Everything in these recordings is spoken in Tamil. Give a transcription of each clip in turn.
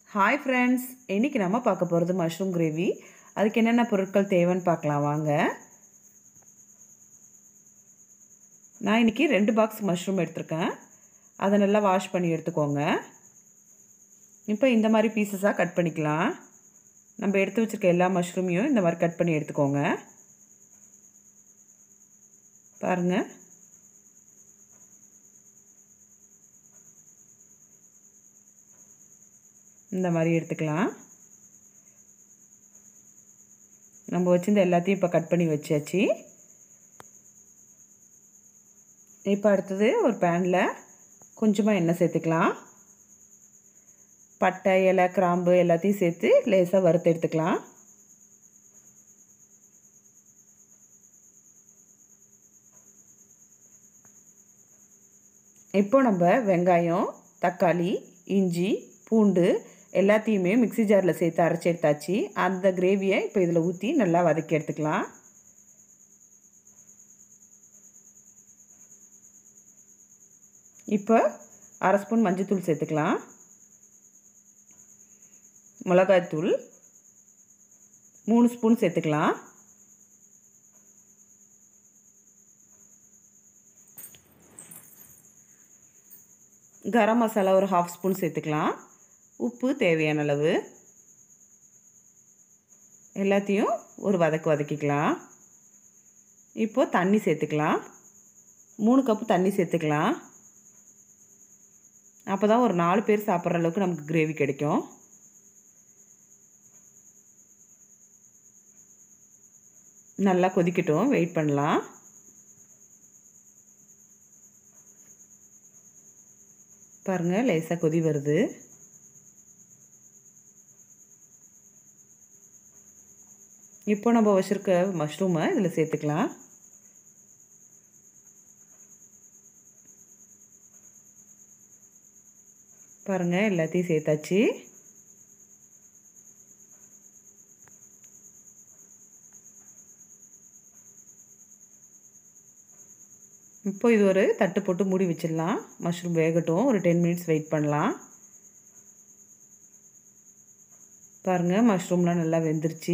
ஹாய் ஃப்ரெண்ட்ஸ் இன்றைக்கி நம்ம பார்க்க போகிறது மஷ்ரூம் கிரேவி அதுக்கு என்னென்ன பொருட்கள் தேவைன்னு பார்க்கலாம் வாங்க நான் இன்றைக்கி ரெண்டு பாக்ஸ் மஷ்ரூம் எடுத்திருக்கேன் அதை நல்லா வாஷ் பண்ணி எடுத்துக்கோங்க இப்போ இந்த மாதிரி பீசஸாக கட் பண்ணிக்கலாம் நம்ம எடுத்து வச்சுருக்க எல்லா மஷ்ரூமையும் இந்த மாதிரி கட் பண்ணி எடுத்துக்கோங்க பாருங்கள் இந்த மாதிரி எடுத்துக்கலாம் நம்ம வச்சிருந்த எல்லாத்தையும் இப்போ கட் பண்ணி வச்சாச்சு இப்போ அடுத்தது ஒரு பேனில் கொஞ்சமாக எண்ணெய் சேர்த்துக்கலாம் பட்டை இலை கிராம்பு எல்லாத்தையும் சேர்த்து லேசாக வறுத்து எடுத்துக்கலாம் இப்போ நம்ம வெங்காயம் தக்காளி இஞ்சி பூண்டு எல்லாத்தையுமே மிக்சி ஜாரில் சேர்த்து அரைச்சி எடுத்தாச்சு அந்த கிரேவியை இப்போ இதில் ஊற்றி நல்லா வதக்கி எடுத்துக்கலாம் இப்போ அரை ஸ்பூன் மஞ்சள்தூள் சேர்த்துக்கலாம் மிளகாய்த்தூள் மூணு ஸ்பூன் சேர்த்துக்கலாம் கரம் மசாலா ஒரு ஹாஃப் ஸ்பூன் சேர்த்துக்கலாம் உப்பு தேவையான அளவு எல்லாத்தையும் ஒரு வதக்கு வதக்கிக்கலாம் இப்போது தண்ணி சேர்த்துக்கலாம் மூணு கப்பு தண்ணி சேர்த்துக்கலாம் அப்போ தான் ஒரு நாலு பேர் சாப்பிட்ற அளவுக்கு நமக்கு கிரேவி கிடைக்கும் நல்லா கொதிக்கட்டும் வெயிட் பண்ணலாம் பாருங்கள் லேசாக கொதி வருது இப்போ நம்ம வச்சுருக்க மஷ்ரூமை இதில் சேர்த்துக்கலாம் பாருங்கள் எல்லாத்தையும் சேர்த்தாச்சு இப்போ இது ஒரு தட்டு போட்டு மூடி வச்சிடலாம் மஷ்ரூம் வேகட்டும் ஒரு டென் மினிட்ஸ் வெயிட் பண்ணலாம் பாருங்கள் மஷ்ரூம்லாம் நல்லா வெந்துருச்சு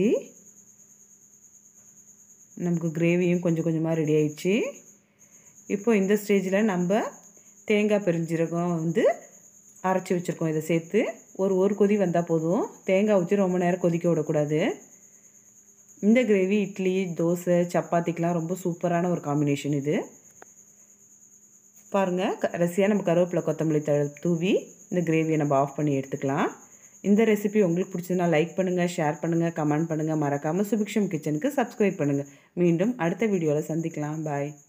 நமக்கு கிரேவியும் கொஞ்சம் கொஞ்சமாக ரெடி ஆயிடுச்சு இப்போ இந்த ஸ்டேஜில் நம்ம தேங்காய் பெருஞ்சீரகம் வந்து அரைச்சி வச்சுருக்கோம் இதை சேர்த்து ஒரு ஒரு கொதி வந்தால் போதும் தேங்காய் ஊற்றி ரொம்ப நேரம் கொதிக்க விடக்கூடாது இந்த கிரேவி இட்லி தோசை சப்பாத்திக்கெலாம் ரொம்ப சூப்பரான ஒரு காம்பினேஷன் இது பாருங்கள் கடைசியாக நம்ம கருவேப்பிலை கொத்தமல்லி த தூவி இந்த கிரேவியை நம்ம ஆஃப் பண்ணி எடுத்துக்கலாம் இந்த ரெசிபி உங்களுக்கு பிடிச்சதுனா லைக் பண்ணுங்கள் ஷேர் பண்ணுங்கள் கமெண்ட் பண்ணுங்கள் மறக்காமல் சுபிக்ஷம் கிச்சனுக்கு சப்ஸ்கிரைப் பண்ணுங்கள் மீண்டும் அடுத்த வீடியோவில் சந்திக்கலாம் பாய்